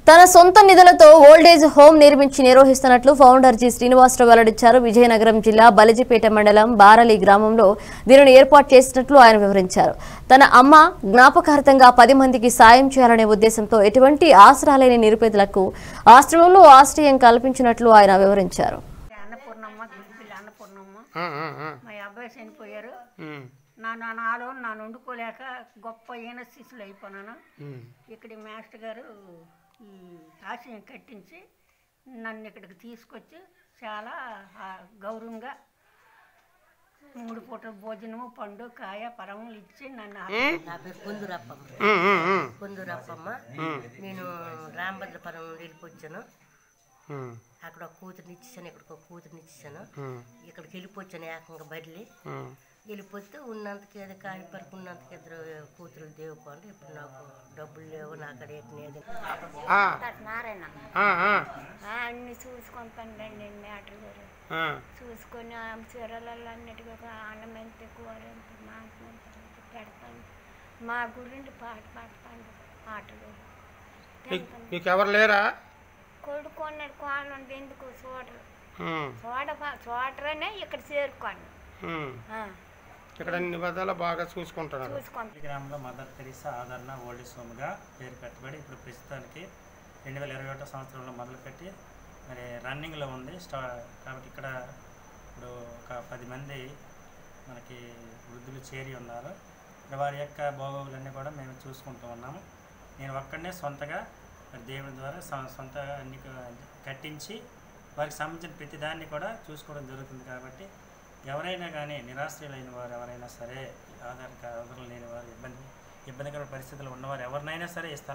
తన సొంత నిధులతో ఓల్డేజ్ హోమ్ నిర్మించి నిర్వహిస్తున్నట్లు ఫౌండర్ జి శ్రీనివాసరావు వెల్లడించారు విజయనగరం జిల్లా బలిజిపేట మండలం బారలి గ్రామంలో దీనిని ఏర్పాటు చేసినట్లు ఆయన వివరించారు తన అమ్మ జ్ఞాపకార్థంగా పది మందికి సాయం చేయాలనే ఉద్దేశంతో ఎటువంటి ఆసరా లేని నిరుపేదలకు ఆశ్రమంలో ఆశ్రయం కల్పించినట్లు ఆయన వివరించారు అన్నపూర్ణమ్మ గుడిపిల్లి అన్నపూర్ణమ్మ ఆ, ఆ, ఆ. మా అబ్బాయి చనిపోయారు ఉమ్, నా నా నాలో నన్ను వండుకోలేక గొప్ప ఈన శిశులు అయిపోయినాను ఉమ్, ఇక్కడ ఈ మాస్టర్ గారు ఈ ఆశయం కట్టించి నన్ను ఇక్కడికి తీసుకొచ్చి చాలా ఆ, గౌరవంగా మూడు పూటల భోజనము పండు కాయ పరములు ఇచ్చి నన్ను ఆ- నా పేరు పొందురప్పమ్మ ఉమ్, ఉమ్, ఉమ్, పొందురప్పమ్మ నేను రామభద్రపురం నుండి వెళ్ళిపోయాను ఉమ్, అక్కడ ఒక కూతురుని ఇచ్చేసాను ఇక్కడ ఒక కూతురుని ఇచ్చేసాను ఉమ్, ఇక్కడికి వెళ్ళిపోయాను ఏకంగా బదిలీ ఉమ్. వెళ్ళిపోతే ఉన్నంతకి ఏదో కాయ పరకు ఉన్నంతకి ఇద్దరు కూతురు దేవుకోండి ఇప్పుడు నాకు డబ్బులు లేవు నా అక్కడ ఏది ఆ, నారాయణ ఆ, ఆ, అన్ని చూసుకొని పండండి మ్యాటర్ గారు ఆ. చూసుకొని ఆ చీరలలో అన్నిటిగా అన్నం ఎంత కూర ఎంత మాంసం ఎంత అంత పెడతాను మా గురించి పాట పాడతాను పాటలు నీకు- నీకు ఎవరు లేరా కొడుకున్నాడు కోళ్ళు ఉంది ఎందుకు చూడరు ఉమ్, చూడ చూడరనే ఇక్కడ చేరుకోండి ఉమ్. ఇక్కడ అన్ని విధాలు బాగా చూసుకుంటున్నారు చూసుకొని ఈ గ్రామంలో మదర్ తెరీసా ఆదరణ ఓల్డ్ హోమ్గా పేరు పెట్టబడి ఇప్పుడు ప్రస్తుతానికి రెండు వేల ఇరవై ఒకటో సంవత్సరంలో మొదలుపెట్టి మరి రన్నింగ్లో ఉంది స్టా కాబట్టి ఇక్కడ ఇప్పుడు ఒక పది మంది మనకి వృద్ధులు చేరి ఉన్నారు మరి వారి యొక్క బాగోగులన్నీ కూడా మేము చూసుకుంటూ ఉన్నాము నేను ఒక్కడనే సొంతగా మరి దేవుని ద్వారా సొ- సొంత అన్ని క- కట్టించి వారికి సంబంధించిన ప్రతి దాన్ని కూడా చూసుకోవడం జరుగుతుంది కాబట్టి ఎవరైనా కానీ నిరాశ్రయులైన వారు ఎవరైనా సరే ఆధార్ కార్డు ఆధారం లేని వారు ఇబ్బంది ఇబ్బందికర పరిస్థితులు ఉన్నవారు ఎవరినైనా సరే ఈ స్థలం